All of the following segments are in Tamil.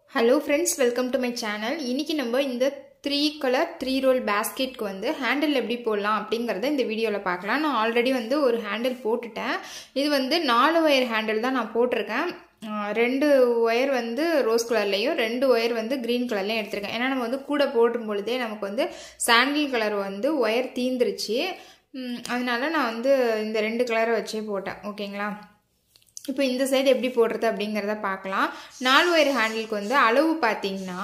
hello friends welcome to my channel இன்னைக்கு நம்ம இந்த த்ரீ கலர் த்ரீ ரோல் பேஸ்கெட்க்கு வந்து ஹேண்டில் எப்படி போடலாம் அப்படிங்கிறத இந்த வீடியோவில் பார்க்கலாம் நான் ஆல்ரெடி வந்து ஒரு ஹேண்டில் போட்டுட்டேன் இது வந்து நாலு ஒயர் ஹேண்டில் தான் நான் போட்டிருக்கேன் ஆஹ் ரெண்டு ஒயர் வந்து ரோஸ் கலர்லேயும் ரெண்டு ஒயர் வந்து க்ரீன் கலர்லேயும் எடுத்திருக்கேன் ஏன்னா நம்ம வந்து கூட போடும் பொழுதே நமக்கு வந்து சாண்டில் கலர் வந்து ஒயர் தீந்துருச்சு உம், அதனால நான் வந்து இந்த ரெண்டு கலரை வச்சே போட்டேன் ஓகேங்களா இப்போ இந்த சைடு எப்படி போடுறது அப்படிங்கிறத பார்க்கலாம் நாலு ஒயர் ஹேண்டிலுக்கு வந்து அளவு பார்த்தீங்கன்னா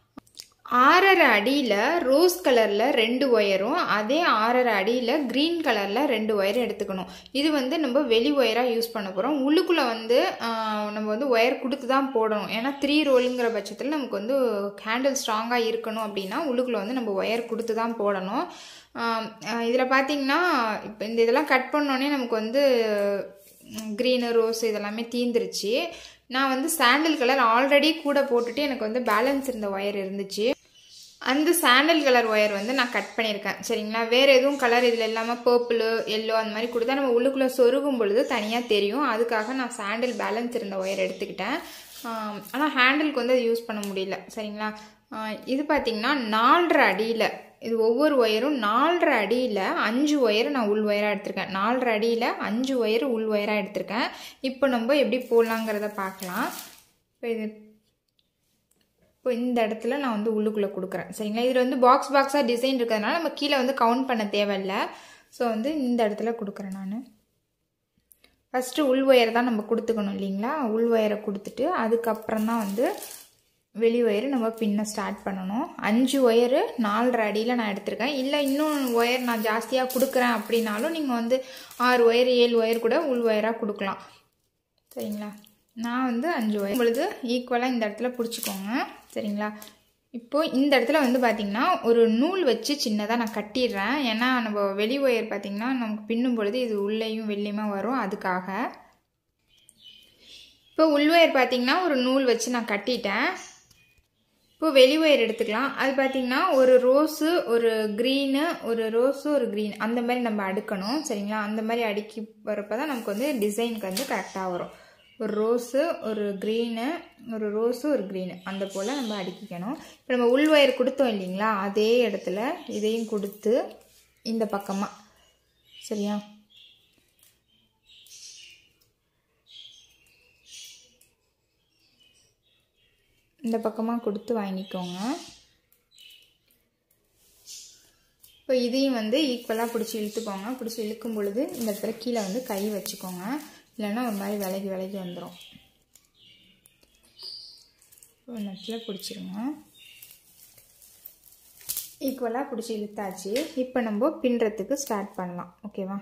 ஆறரை அடியில் ரோஸ் கலரில் ரெண்டு ஒயரும் அதே ஆறரை அடியில் க்ரீன் கலரில் ரெண்டு ஒயரும் எடுத்துக்கணும் இது வந்து நம்ம வெளி ஒயராக யூஸ் பண்ண போகிறோம் உள்ளுக்குள்ளே வந்து ஆஹ், நம்ம வந்து ஒயர் கொடுத்து தான் போடணும் ஏன்னா த்ரீ ரோலுங்கிற பட்சத்தில் நமக்கு வந்து ஹேண்டில் ஸ்ட்ராங்காக இருக்கணும் அப்படின்னா உள்ளுக்குள்ளே வந்து நம்ம ஒயர் கொடுத்து தான் போடணும் இதில் பார்த்தீங்கன்னா இப்போ இந்த இதெல்லாம் கட் பண்ணோடனே நமக்கு வந்து க்ரீனு ரோஸ் இதெல்லாமே தீந்துருச்சு நான் வந்து சாண்டில் கலர் ஆல்ரெடி கூட போட்டுட்டு எனக்கு வந்து பேலன்ஸ் இருந்த ஒயர் இருந்துச்சு அந்த சாண்டல் கலர் ஒயர் வந்து நான் கட் பண்ணியிருக்கேன் சரிங்களா வேறு எதுவும் கலர் இதில் இல்லாமல் பர்பிள் எல்லோ அந்த மாதிரி கொடுத்தா நம்ம உள்ளுக்குள்ளே சொருகும் பொழுது தனியாக தெரியும் அதுக்காக நான் சாண்டில் பேலன்ஸ் இருந்த ஒயர் எடுத்துக்கிட்டேன் ஆனால் ஹேண்டிலுக்கு வந்து அது யூஸ் பண்ண முடியல சரிங்களா ஆஹ் இது பார்த்தீங்கன்னா நாலரை அடியில் இது ஒவ்வொரு ஒயரும் நாலரை அடியில் அஞ்சு ஒயர் நான் உள் ஒயராக எடுத்திருக்கேன் நாலரை அடியில் அஞ்சு ஒயர் உள் ஒயராக எடுத்திருக்கேன் இப்போ நம்ம எப்படி போடலாங்கிறத பார்க்கலாம் இப்போ இது இப்போ இந்த இடத்துல நான் வந்து உள்ளுக்குள்ளே கொடுக்குறேன் சரிங்களா இதில் வந்து பாக்ஸ் பாக்ஸாக டிசைன் இருக்கிறதுனால நம்ம கீழே வந்து கவுண்ட் பண்ண தேவையில்ல ஸோ வந்து இந்த இடத்துல கொடுக்குறேன் நான் ஃபஸ்ட்டு உள் ஒயர் தான் நம்ம கொடுத்துக்கணும் இல்லைங்களா உள் ஒயரை கொடுத்துட்டு அதுக்கப்புறம் தான் வந்து வெளி ஒயரு நம்ம பின்ன ஸ்டார்ட் பண்ணணும் அஞ்சு ஒயரு நாலரை அடியில் நான் எடுத்திருக்கேன் இல்லை இன்னும் ஒயர் நான் ஜாஸ்தியாக கொடுக்குறேன் அப்படின்னாலும் நீங்கள் வந்து ஆறு ஒயர் ஏழு ஒயர் கூட உள் ஒயராக கொடுக்கலாம் சரிங்களா நான் வந்து அஞ்சு ஒயர் பொழுது ஈக்குவலாக இந்த இடத்துல பிடிச்சிக்கோங்க சரிங்களா இப்போது இந்த இடத்துல வந்து பார்த்திங்கன்னா ஒரு நூல் வச்சு சின்னதாக நான் கட்டிடுறேன் ஏன்னா நம்ம வெளி ஒயர் பார்த்திங்கன்னா நமக்கு பின்னும் பொழுது இது உள்ளேயும் வெள்ளையுமா வரும் அதுக்காக இப்போ உள் ஒயர் பார்த்திங்கன்னா ஒரு நூல் வச்சு நான் கட்டிட்டேன் இப்போ வெளி ஒயர் எடுத்துக்கலாம் அது பார்த்தீங்கன்னா ஒரு ரோஸு ஒரு க்ரீனு ஒரு ரோஸு ஒரு க்ரீன் அந்த மாதிரி நம்ம அடுக்கணும் சரிங்களா அந்த மாதிரி அடுக்கி வரப்போ தான் நமக்கு வந்து டிசைனுக்கு வந்து கரெக்டாக வரும் ஒரு ரோஸு ஒரு க்ரீனு ஒரு ரோஸு ஒரு க்ரீனு அந்த போல் நம்ம அடுக்கிக்கணும் இப்போ நம்ம உள் ஒயர் கொடுத்தோம் இல்லைங்களா அதே இடத்துல இதையும் கொடுத்து இந்த பக்கமாக சரியா இந்த பக்கமாக கொடுத்து வாங்கிக்கோங்க இப்போ இதையும் வந்து ஈக்குவலாக பிடிச்சி இழுத்துக்கோங்க பிடிச்சி இழுக்கும் பொழுது இந்த இடத்துல கீழே வந்து கை வச்சுக்கோங்க இல்லைன்னா ஒரு மாதிரி விலகி விலகி வந்துடும் இந்த இடத்துல பிடிச்சிருங்க ஈக்குவலாக பிடிச்சி இழுத்தாச்சு இப்போ நம்ம பின்னுறதுக்கு ஸ்டார்ட் பண்ணலாம் ஓகேவா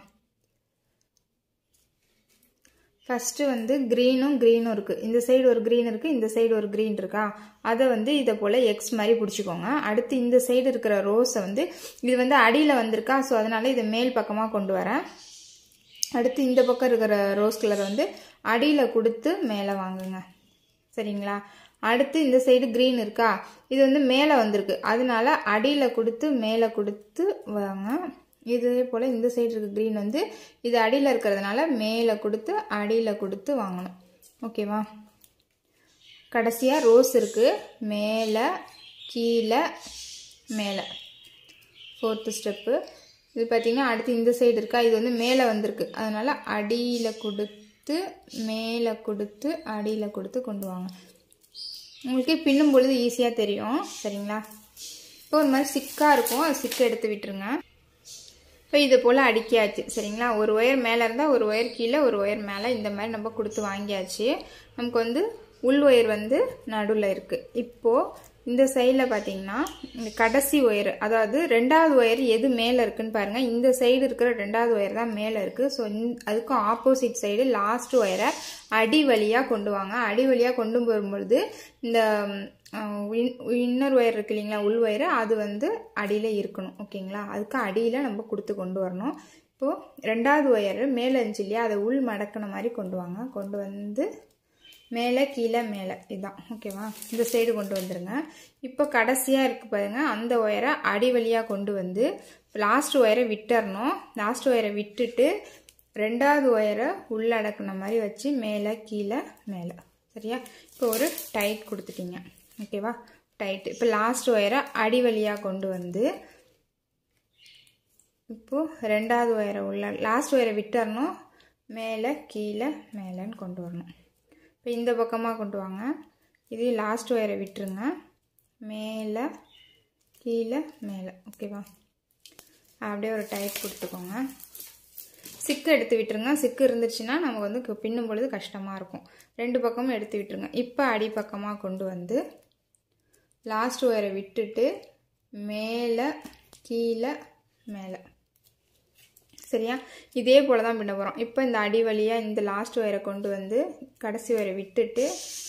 ஃபஸ்ட்டு வந்து க்ரீனும் க்ரீனும் இருக்குது இந்த சைடு ஒரு க்ரீன் இருக்குது இந்த சைடு ஒரு க்ரீன் இருக்கா அதை வந்து இதை போல் எக்ஸ் மாதிரி பிடிச்சிக்கோங்க அடுத்து இந்த சைடு இருக்கிற ரோஸை வந்து இது வந்து அடியில் வந்திருக்கா ஸோ அதனால் இதை மேல் பக்கமாக கொண்டு வரேன் அடுத்து இந்த பக்கம் இருக்கிற ரோஸ் கலரை வந்து அடியில் கொடுத்து மேலே வாங்குங்க சரிங்களா அடுத்து இந்த சைடு க்ரீன் இருக்கா இது வந்து மேலே வந்திருக்கு அதனால அடியில் கொடுத்து மேலே கொடுத்து வாங்க இதே போல் இந்த சைடு இருக்க க்ரீன் வந்து இது அடியில் இருக்கிறதுனால மேலே கொடுத்து அடியில் கொடுத்து வாங்கணும் ஓகேவா கடைசியாக ரோஸ் இருக்குது மேலே கீழே மேலே ஃபோர்த்து ஸ்டெப்பு இது பார்த்திங்கன்னா அடுத்து இந்த சைடு இருக்கா இது வந்து மேலே வந்திருக்கு அதனால் அடியில் கொடுத்து மேலே கொடுத்து அடியில் கொடுத்து கொண்டு வாங்க உங்களுக்கு பின்னும் பொழுது ஈஸியாக தெரியும் சரிங்களா இப்போ ஒரு மாதிரி சிக்காக இருக்கும் அது சிக்கை எடுத்து விட்டுருங்க இப்போ இது போல் அடுக்கியாச்சு சரிங்களா ஒரு ஒயர் மேலே இருந்தால் ஒரு ஒயர் கீழே ஒரு ஒயர் மேலே இந்த மாதிரி நம்ம கொடுத்து வாங்கியாச்சு நமக்கு வந்து உள் ஒயர் வந்து நடுவில் இருக்குது இப்போது இந்த சைடில் பார்த்தீங்கன்னா இந்த கடைசி ஒயர் அதாவது ரெண்டாவது ஒயர் எது மேலே இருக்குன்னு பாருங்கள் இந்த சைடு இருக்கிற ரெண்டாவது ஒயர் தான் மேலே இருக்குது ஸோ அதுக்கும் ஆப்போசிட் சைடு லாஸ்ட் ஒயரை அடி வழியாக கொண்டு வாங்க அடி வழியாக கொண்டு வரும்பொழுது இந்த இன்னர் ஒயர் இருக்கு இல்லைங்களா உள் ஒயரு அது வந்து அடியில் இருக்கணும் ஓகேங்களா அதுக்கு அடியில் நம்ம கொடுத்து கொண்டு வரணும் இப்போது ரெண்டாவது ஒயரு மேலே இருந்துச்சு இல்லையா அதை உள் மடக்கின மாதிரி கொண்டு வாங்க கொண்டு வந்து மேலே கீழே மேலே இதுதான் ஓகேவா இந்த சைடு கொண்டு வந்துடுங்க இப்போ கடைசியாக இருக்குது பாருங்க அந்த ஒயரை அடி வழியாக கொண்டு வந்து லாஸ்ட் ஒயரை விட்டுறணும் லாஸ்ட் ஒயரை விட்டுட்டு ரெண்டாவது ஒயரை உள்ளடக்குன மாதிரி வச்சு மேலே கீழே மேலே சரியா இப்போ ஒரு டைட் கொடுத்துட்டீங்க ஓகேவா டைட்டு இப்போ லாஸ்ட் ஒயரை அடி வழியாக கொண்டு வந்து இப்போது ரெண்டாவது ஒயரை உள்ள லாஸ்ட் ஒயரை விட்டுறணும் மேலே கீழே மேலேன்னு கொண்டு வரணும் இப்போ இந்த பக்கமாக கொண்டு வாங்க இது லாஸ்ட் ஒயரை விட்டுருங்க மேலே கீழே மேலே ஓகேவா அப்படியே ஒரு டைட் கொடுத்துக்கோங்க சிக்கு எடுத்து விட்டுருங்க சிக்கு இருந்துச்சுன்னா நமக்கு வந்து பின்னும் பொழுது கஷ்டமாக இருக்கும் ரெண்டு பக்கமும் எடுத்து விட்டுருங்க இப்போ அடிப்பக்கமாக கொண்டு வந்து லாஸ்ட் ஒயரை விட்டுட்டு மேலே கீழே மேலே சரியா இதே போல் தான் பின்ன போகிறோம் இப்போ இந்த அடி வழியாக இந்த லாஸ்ட் ஒயரை கொண்டு வந்து கடைசி ஒயரை விட்டுட்டு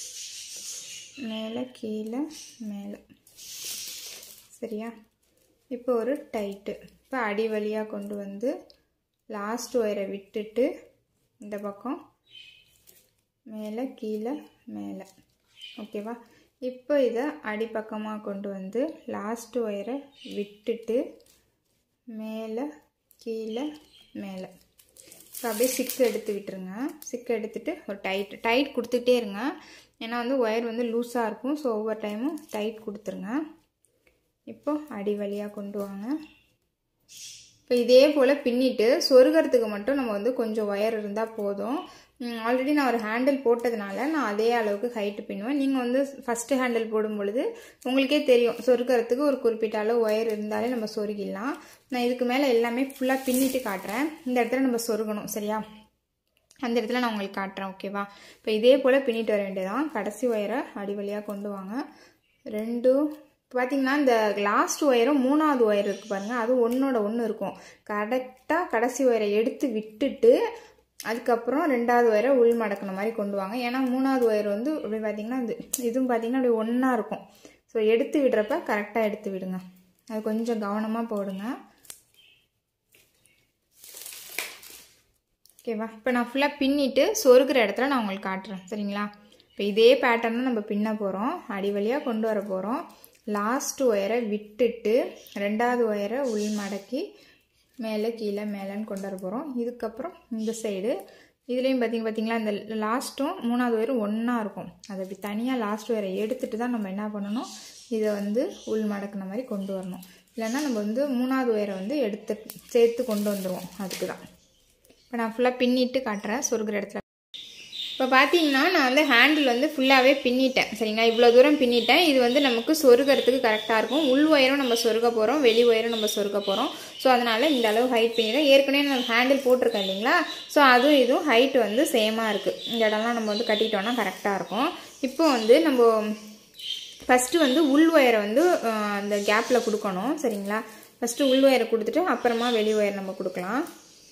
மேலே கீழே மேலே சரியா இப்போ ஒரு டைட்டு இப்போ அடி வழியாக கொண்டு வந்து லாஸ்ட் ஒயரை விட்டுட்டு இந்த பக்கம் மேலே கீழே மேலே ஓகேவா இப்போ இதை அடிப்பக்கமாக கொண்டு வந்து லாஸ்ட் ஒயரை விட்டுட்டு மேலே கீழே மேலே இப்போ அப்படியே சிக்கு எடுத்து விட்டுருங்க சிக்கு எடுத்துட்டு ஒரு டைட் டைட் கொடுத்துட்டே இருங்க ஏன்னா வந்து ஒயர் வந்து லூஸாக இருக்கும் ஸோ ஒவ்வொரு டைமும் டைட் கொடுத்துருங்க இப்போ அடி வழியாக கொண்டு வாங்க இப்போ இதே போல் பின்னிட்டு சொருகிறதுக்கு மட்டும் நம்ம வந்து கொஞ்சம் ஒயர் இருந்தால் போதும் ஆல்ரெடி நான் ஒரு ஹேண்டில் போட்டதுனால நான் அதே அளவுக்கு ஹைட்டு பின்னுவேன் நீங்கள் வந்து ஃபஸ்ட்டு ஹேண்டில் போடும் பொழுது உங்களுக்கே தெரியும் சொருக்கிறதுக்கு ஒரு குறிப்பிட்ட அளவு ஒயர் இருந்தாலே நம்ம சொருகிடலாம் நான் இதுக்கு மேலே எல்லாமே ஃபுல்லாக பின்னிட்டு காட்டுறேன் இந்த இடத்துல நம்ம சொருகணும் சரியா அந்த இடத்துல நான் உங்களுக்கு காட்டுறேன் ஓகேவா இப்போ இதே போல் பின்னிட்டு வர வேண்டியதான் கடைசி ஒயரை அடி வழியாக கொண்டு வாங்க ரெண்டும் இப்போ பார்த்தீங்கன்னா இந்த லாஸ்ட் ஒயரும் மூணாவது ஒயர் இருக்குது பாருங்கள் அது ஒன்றோட ஒன்று இருக்கும் கரெக்டாக கடைசி ஒயரை எடுத்து விட்டுட்டு அதுக்கப்புறம் ரெண்டாவது ஒயரை உள் மடக்கின மாதிரி கொண்டு வாங்க ஏன்னா மூணாவது ஒயர் வந்து அப்படி பார்த்தீங்கன்னா இது இதுவும் பார்த்தீங்கன்னா அப்படி ஒன்றா இருக்கும் ஸோ எடுத்து விடுறப்ப கரெக்டாக எடுத்து விடுங்க அது கொஞ்சம் கவனமாக போடுங்க ஓகேவா இப்போ நான் ஃபுல்லாக பின்னிட்டு சொருகிற இடத்துல நான் உங்களுக்கு காட்டுறேன் சரிங்களா இப்போ இதே பேட்டர்ன் நம்ம பின்ன போகிறோம் அடி வழியாக கொண்டு வர போகிறோம் லாஸ்ட் ஒயரை விட்டுட்டு ரெண்டாவது ஒயரை உள் மடக்கி மேலே கீழே மேலேன்னு கொண்டு வர போகிறோம் இதுக்கப்புறம் இந்த சைடு இதுலேயும் பார்த்திங்க பார்த்தீங்களா இந்த லாஸ்ட்டும் மூணாவது ஒயரும் ஒன்றா இருக்கும் அதை அப்படி தனியாக லாஸ்ட் ஒயரை எடுத்துகிட்டு தான் நம்ம என்ன பண்ணணும் இதை வந்து உள் மடக்கின மாதிரி கொண்டு வரணும் இல்லைன்னா நம்ம வந்து மூணாவது ஒயரை வந்து எடுத்து சேர்த்து கொண்டு வந்துடுவோம் அதுக்கு தான் இப்போ நான் ஃபுல்லாக பின்னிட்டு காட்டுறேன் சொருகிற இடத்துல இப்போ பார்த்தீங்கன்னா நான் வந்து ஹேண்டில் வந்து ஃபுல்லாகவே பின்னிட்டேன் சரிங்களா இவ்வளோ தூரம் பின்னிட்டேன் இது வந்து நமக்கு சொருகிறதுக்கு கரெக்டாக இருக்கும் உள் ஒயரும் நம்ம சொருக போகிறோம் வெளி ஒயரும் நம்ம சொருக போகிறோம் ஸோ அதனால் இந்த அளவு ஹைட் பின்னிட்டேன் ஏற்கனவே நான் ஹேண்டில் போட்டிருக்கேன் இல்லைங்களா ஸோ அதுவும் இதுவும் ஹைட் வந்து சேமாக இருக்குது இந்த இடம்லாம் நம்ம வந்து கட்டிட்டோம்னா கரெக்டாக இருக்கும் இப்போ வந்து நம்ம ஃபஸ்ட்டு வந்து உள் ஒயரை வந்து அந்த கேப்பில் கொடுக்கணும் சரிங்களா ஃபஸ்ட்டு உள் ஒயரை கொடுத்துட்டு அப்புறமா வெளி ஒயர் நம்ம கொடுக்கலாம்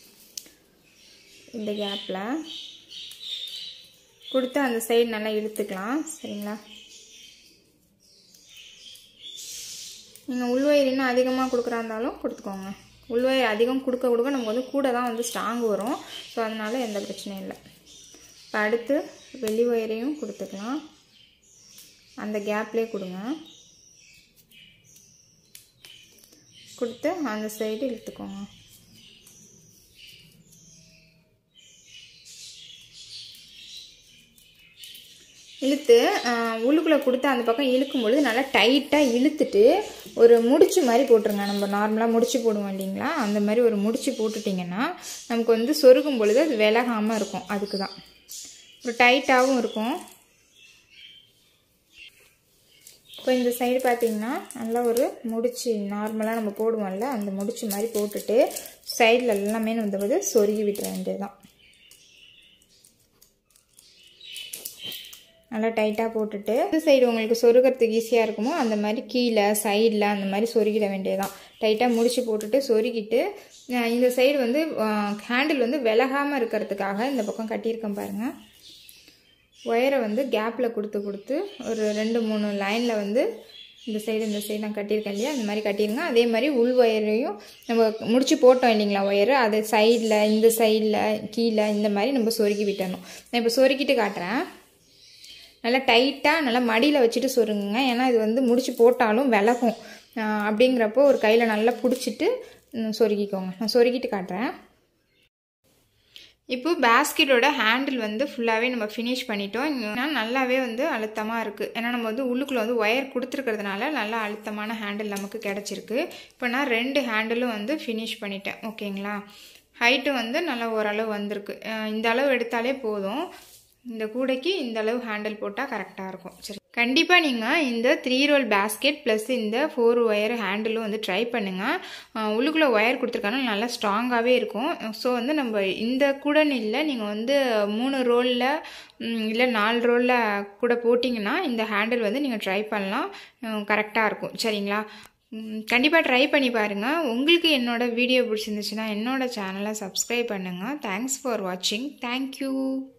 இந்த கேப்பில் கொடுத்து அந்த சைடு நல்லா இழுத்துக்கலாம் சரிங்களா நீங்கள் உள்வயிறு இன்னும் அதிகமாக கொடுக்குறா இருந்தாலும் கொடுத்துக்கோங்க உள்வயிறு அதிகம் கொடுக்க கொடுக்க நமக்கு வந்து கூட தான் வந்து ஸ்ட்ராங் வரும் ஸோ அதனால் எந்த பிரச்சனையும் இல்லை இப்போ அடுத்து வெளி ஒயரையும் கொடுத்துக்கலாம் அந்த கேப்லேயே கொடுங்க கொடுத்து அந்த சைடு இழுத்துக்கோங்க இழுத்து உள்ளுக்குள்ளே கொடுத்து அந்த பக்கம் இழுக்கும் பொழுது நல்லா டைட்டாக இழுத்துட்டு ஒரு முடிச்சு மாதிரி போட்டுருங்க நம்ம நார்மலாக முடிச்சு போடுவோம் இல்லைங்களா அந்த மாதிரி ஒரு முடிச்சு போட்டுட்டிங்கன்னா நமக்கு வந்து சொருகும் பொழுது அது விலகாமல் இருக்கும் அதுக்கு தான் ஒரு டைட்டாகவும் இருக்கும் இப்போ இந்த சைடு பார்த்தீங்கன்னா நல்லா ஒரு முடிச்சு நார்மலாக நம்ம போடுவோம்ல அந்த முடிச்சு மாதிரி போட்டுட்டு சைடில் எல்லாமே வந்து சொருகி விட்டுற வேண்டியது தான் நல்லா டைட்டாக போட்டுட்டு இந்த சைடு உங்களுக்கு சொருகிறதுக்கு ஈஸியாக இருக்குமோ அந்த மாதிரி கீழே சைடில் அந்த மாதிரி சொருகிட வேண்டியதுதான் டைட்டாக முடிச்சு போட்டுட்டு சொருகிட்டு இந்த சைடு வந்து ஹேண்டில் வந்து விலகாமல் இருக்கிறதுக்காக இந்த பக்கம் கட்டியிருக்கேன் பாருங்கள் ஒயரை வந்து கேப்பில் கொடுத்து கொடுத்து ஒரு ரெண்டு மூணு லைனில் வந்து இந்த சைடு இந்த சைடு நான் கட்டியிருக்கேன் இல்லையா இந்த மாதிரி கட்டிருங்க அதே மாதிரி உள் ஒயரையும் நம்ம முடிச்சு போட்டோம் இல்லைங்களா ஒயரு அது சைடில் இந்த சைடில் கீழே இந்த மாதிரி நம்ம சொருகி விட்டணும் நான் இப்போ சொருக்கிட்டு காட்டுறேன் நல்லா டைட்டாக நல்லா மடியில் வச்சுட்டு சொருங்குங்க ஏன்னா இது வந்து முடிச்சு போட்டாலும் விலகும் அப்படிங்கிறப்போ ஒரு கையில் நல்லா பிடிச்சிட்டு சொருகிக்கோங்க நான் சொருகிட்டு காட்டுறேன் இப்போ பேஸ்கெட்டோட ஹேண்டில் வந்து ஃபுல்லாகவே நம்ம ஃபினிஷ் பண்ணிட்டோம் இங்கே நல்லாவே வந்து அழுத்தமாக இருக்குது ஏன்னா நம்ம வந்து உள்ளுக்குள்ளே வந்து ஒயர் கொடுத்துருக்கிறதுனால நல்லா அழுத்தமான ஹேண்டில் நமக்கு கிடச்சிருக்கு இப்போ நான் ரெண்டு ஹேண்டிலும் வந்து ஃபினிஷ் பண்ணிட்டேன் ஓகேங்களா ஹைட்டு வந்து நல்லா ஓரளவு வந்திருக்கு இந்த அளவு எடுத்தாலே போதும் இந்த கூடைக்கு இந்த அளவு ஹேண்டில் போட்டால் கரெக்டாக இருக்கும் சரி கண்டிப்பாக நீங்கள் இந்த த்ரீ ரோல் பேஸ்கெட் ப்ளஸ் இந்த ஃபோர் ஒயர் ஹேண்டிலும் வந்து ட்ரை பண்ணுங்கள் உள்ளுக்குள்ளே ஒயர் கொடுத்துருக்காங்க நல்லா ஸ்ட்ராங்காகவே இருக்கும் ஸோ வந்து நம்ம இந்த கூடன்னு இல்லை நீங்கள் வந்து மூணு ரோலில் இல்லை நாலு ரோலில் கூட போட்டிங்கன்னா இந்த ஹேண்டில் வந்து நீங்கள் ட்ரை பண்ணலாம் கரெக்டாக இருக்கும் சரிங்களா கண்டிப்பாக ட்ரை பண்ணி பாருங்கள் உங்களுக்கு என்னோடய வீடியோ பிடிச்சிருந்துச்சுன்னா என்னோடய சேனலை சப்ஸ்கிரைப் பண்ணுங்கள் தேங்க்ஸ் ஃபார் வாட்சிங் தேங்க்யூ